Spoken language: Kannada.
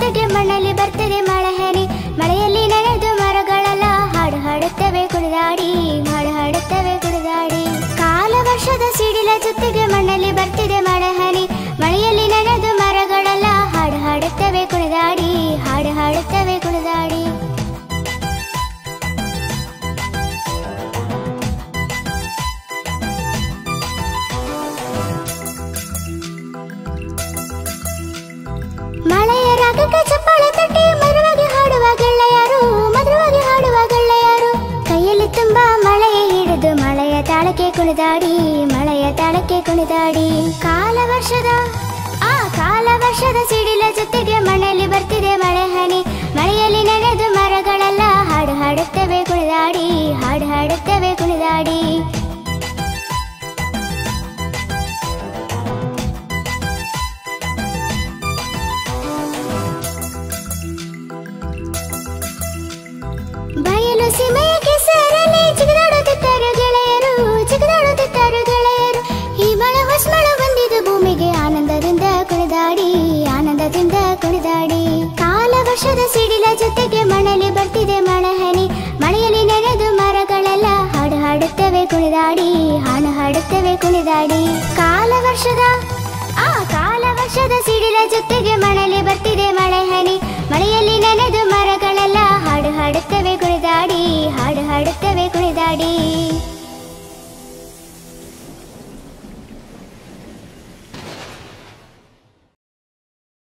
ಜೊತೆಗೆ ಮಣ್ಣಲ್ಲಿ ಬರ್ತದೆ ಮಳೆ ಹನಿ ಮಳೆಯಲ್ಲಿ ನೆನೆದು ಮರಗಳೆಲ್ಲ ಹಾಡು ಹಾಡುತ್ತವೆ ಕುಣಿದಾಡಿ ಹಾಡು ಹಾಡುತ್ತವೆ ಕುಣಿದಾಡಿ ಕಾಲ ವರ್ಷದ ಸಿಡಿಲ ಜೊತೆಗೆ ಮಣ್ಣಲ್ಲಿ ಬರ್ತಿದೆ ಮಳೆ ಹನಿ ಮಳೆಯಲ್ಲಿ ನೆನೆದು ಮರಗಳೆಲ್ಲ ಹಾಡು ಹಾಡುತ್ತವೆ ಕುಣಿದಾಡಿ ಹಾಡು ಹಾಡುತ್ತವೆ ಕುಣಿದಾಡಿ ಮಳೆಯ ರಾಗಕ್ಕೆ ಚಪ್ಪಾಳೆ ತಟ್ಟಿ ಮಧುರವಾಗಿ ಹಾಡುವ ಗೆಳೆಯರು ಮಧುರವಾಗಿ ಹಾಡುವ ಗೆಳೆಯರು ಕೈಯಲ್ಲಿ ತುಂಬಾ ಮಳೆಯ ಹಿಡಿದು ಮಳೆಯ ತಾಳಕ್ಕೆ ಕುಣಿದಾಡಿ ಮಳೆಯ ತಾಳಕ್ಕೆ ಕುಣಿದಾಡಿ ಕಾಲ ವರ್ಷದ ಆ ಕಾಲ ವರ್ಷದ ಸಿಡಿಲ ಜೊತೆಗೆ ಮನೆಯಲ್ಲಿ ಬರ್ತಿದೆ ಮಳೆ ಹನಿ ಮಳೆಯಲ್ಲಿ ನೆನೆದು ಮರಗಳೆಲ್ಲ ಹಾಡು ಹಾಡುತ್ತವೆ ಕುಣಿದಾಡಿ ಹಾಡು ಹಾಡುತ್ತವೆ ಕುಣಿದಾಡಿ ಬಯಲು ಸೀಮೆಯ ಕೆಸರಲ್ಲಿ ಚಿಗದಾಡುತ್ತಿದ್ದರು ಗೆಳೆಯರು ಚಿಗದಾಡುತ್ತಿದ್ದರು ಗೆಳೆಯರು ಈ ಮಳೆ ಹೊಸ್ಮಳು ಬಂದಿದ್ದು ಭೂಮಿಗೆ ಆನಂದದಿಂದ ಕುಣಿದಾಡಿ ಆನಂದದಿಂದ ಕುಣಿದಾಡಿ ಕಾಲ ವರ್ಷದ ಸಿಡಿಲ ಜೊತೆಗೆ ಮಣಲಿ ಬರ್ತಿದೆ ಮಳೆ ಹನಿ ಮಳೆಯಲ್ಲಿ ನೆನೆದು ಮರಗಳೆಲ್ಲ ಹಾಡು ಹಾಡುತ್ತವೆ ಕುಣಿದಾಡಿ ಹಾಡು ಹಾಡುತ್ತವೆ ಕುಣಿದಾಡಿ ಕಾಲ ವರ್ಷದ ಆ ಕಾಲ ವರ್ಷದ ಸಿಡಿಲ ಜೊತೆಗೆ ಮಣಲಿ ಬರ್ತಿದೆ ಮಳೆ ಹನಿ ಮಳೆಯಲ್ಲಿ ನೆನೆದು ಮರಗಳೆಲ್ಲ ಹಾಡು ಹಾಡುತ್ತವೆ ಕುಣಿದಾಡಿ ಹಾಡು ಹಾಡುತ್ತವೆ